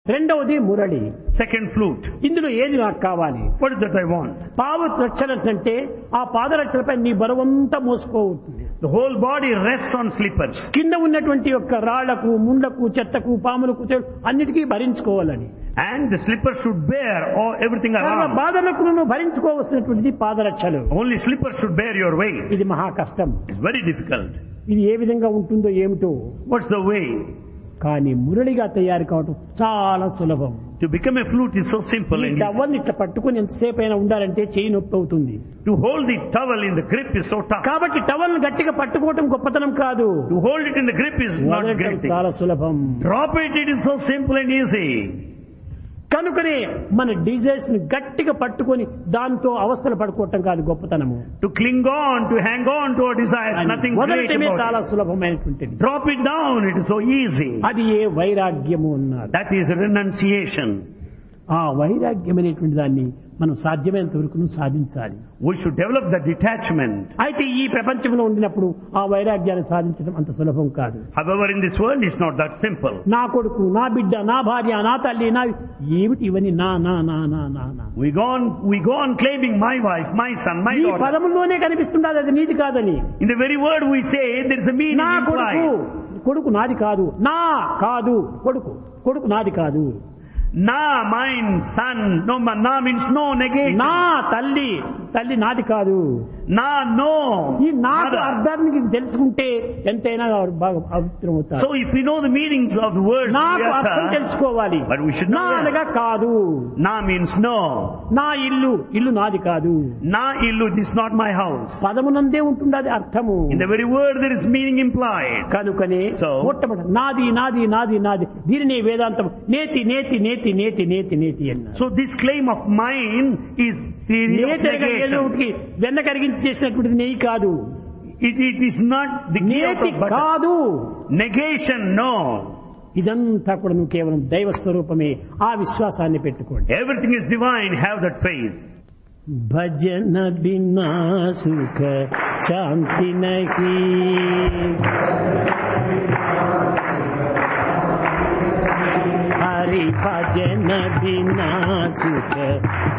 రెండవది Murali Second flute. ఇందులో ఏది నాకు కావాలి What is that I want? పావు రక్షణ అంటే ఆ పాదరక్షలపై నీ బరువంతా మోసుకోవచ్చు The whole body rests on slippers. కింద ఉన్నటువంటి యొక్క రాళ్లకు ముండ్లకు చెత్తకు పాములకు చె- అన్నిటికీ భరించుకోవాలని And the slippers should bear all, everything సర్వ around. బాధలకు నువ్వు భరించుకోవలసినటువంటిది పాదరక్షలు Only slippers should bear your weight. ఇది మహా కష్టం It's very difficult. ఇది ఏ విధంగా ఉంటుందో ఏమిటో What's the way? కానీ మురళిగా తయారు కావటం చాలా సులభం To become a flute is so simple ఈ and easy. టవల్ని ఇట్లా పట్టుకుని ఎంతసేపు అయినా ఉండాలంటే చేయి నొప్పి అవుతుంది To hold the towel in the grip is so tough. కాబట్టి టవల్ గట్టిగా పట్టుకోవటం గొప్పతనం కాదు To hold it in the grip is not వదలటం great thing. చాలా సులభం Drop it, it is so simple and easy. కనుకనే మన డిజైర్స్ ని గట్టిగా పట్టుకొని దాంతో అవస్థలు పడుకోవటం కాదు గొప్పతనము To cling on, to hang on to our desires, nothing great వదలటమే about చాలా it. సులభమైనటువంటిది Drop it down, it is so easy. అది ఏ వైరాగ్యము అన్నారు That is renunciation. ఆ వైరాగ్యం అనేటువంటి దాన్ని మనం సాధ్యమైనంత వరకు సాధించాలి We should develop the detachment. అయితే ఈ ప్రపంచంలో ఉండినప్పుడు ఆ వైరాగ్యాన్ని సాధించడం అంత సులభం కాదు However, in this world, it's not that simple. నా కొడుకు నా బిడ్డ నా భార్య నా తల్లి నా ఏమిటి ఇవన్నీ నా నా నా నా నా నా We go on, we go on claiming my wife, my son, my ఈ daughter. పదముల్లోనే కనిపిస్తుండదు అది నీది కాదని In the very word we say, there is a meaning నా కొడుకు implied. కొడుకు నాది కాదు నా కాదు కొడుకు కొడుకు నాది కాదు Na, mine, son. No, ma- na means no, negation. నా తల్లి తల్లి నాది కాదు Na, no. ఈ నాకు Mother. అర్థాన్ని తెలుసుకుంటే ఎంతైనా వారు బాగా పవిత్రం అవుతారు So if we know the meanings of the words, we నాకు అర్థం utter, తెలుసుకోవాలి But we should నా know అనగా కాదు na means no. నా ఇల్లు ఇల్లు నాది కాదు Na illu, this is not my house. పదమునందే ఉంటుంది అది అర్థము In the very word there is meaning implied. కనుకనే So- మొట్టమొదటి నాది నాది నాది నాది దీనిని వేదాంతం నేతి నేతి నేతి నేతి నేతి నేతి అన్నారు So this claim of mine is theory of నేతి అనగా ఏదో negation. ఒకటి వెన్న కరిగించి చేసినటువంటిది నెయ్యి కాదు It, it is not the key out నేతి of butter. కాదు Negation, no. ఇదంతా కూడా నువ్వు కేవలం దైవ స్వరూపమే ఆ విశ్వాసాన్ని పెట్టుకోండి Everything is divine, have that faith. భజన బినా సుఖ శాంతి నహి హరి భజన బినా సుఖ